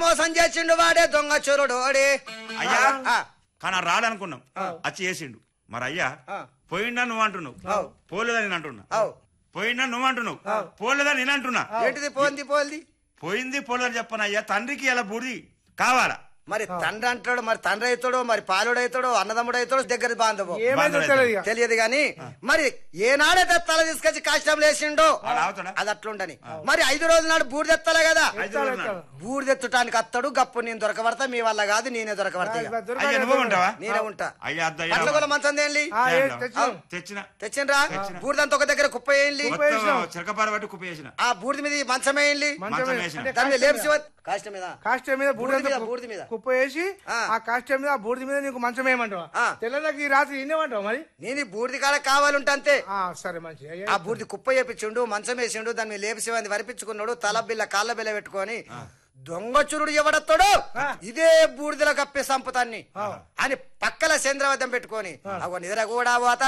మోసం చేసిండు వాడే దొంగ చూరుడు ఓడే అయ్యా ఆ, కానీ ఆ రాడనుకున్నాం వచ్చి చేసిండు మరి అయ్యా ఆ. పోయిండా నువ్వు అంటున్నావు అవు. పోలేదని నేను అంటున్నా అవు. పోయిండా నువ్వు అంటున్నావు పోలేదని నేను అంటున్నా ఏంటిది పోంది పోంది పోయింది పోలేదని చెప్పను అయ్యా తండ్రికి ఎలా బుడి కావాలా మరి తండ్రి అంటాడు మరి తండ్రి అవుతాడో మరి పాలుడు అవుతాడో అన్నదమ్ముడు అవుతాడో దగ్గర బాంధవు ఏమైందో బాంధవులు తెలియదు ఇక. తెలియదు గాని మరి ఏనాడైతే తల తీసుకొచ్చి కష్టం లేచిండో వాడు ఆగుతాడా? అది అట్లుండని మరి ఐదు రోజుల నాడు బూడిదెత్తాలే కదా ఐదు రోజులు ఉన్నాడు. బూడిదెత్తటానికి అత్తడు గప్పు నేను దొరకబడతా మీ వల్ల కాదు నేనే దొరకబడతా ఇక. దొరకదు, అయ్యా నువ్వు ఉంటావా నేనే ఉంటా అయ్యా అద్దయ్యా పట్ల కూడా మంచం తేండి ఆ, ఏ, తేండా. తెచ్చినాం. తెచ్చిన తెచ్చిండ్రా బూడిదంతా ఒక దగ్గర కుప్ప వేయండి మొత్తం చిరకపార పట్టి కుప్ప చేసిన ఆ బూడిద మీద ఈ మంచం వేయండి మంచం మంచం మీద- వేసిన. అంటే దాని మీద కాష్టం లేపి మీద- కాష్టం మీద కాష్టం మీద బూడిద బూడిద మీద, బూడిద మీద. కుప్ప వేసి ఆ. ఆ కాష్టం మీద ఆ బూడిద మీద నీకు మంచం వేయమంటావా ఆ. తెల్లదాకా ఈ రాత్రి ఇన్నేమంటావు మరి నేను ఈ బూడిద కాడ కావాలంటే అంతే ఆ, సరే మంచి అయ్యా ఆ బూడిది కుప్ప చేపించిండు మంచం వేసిండు దాని మీద లేపి శివాన్ని వరిపించుకున్నాడు తల బిల్ల కాళ్ళ బిల్ల పెట్టుకొని దొంగ చురుడు ఎవడత్తాడు ఇదే బూడిదలో కప్పే సంపతాన్ని అని పక్కల చంద్రవద్దం పెట్టుకొని అగో నిద్ర కూడా పోతా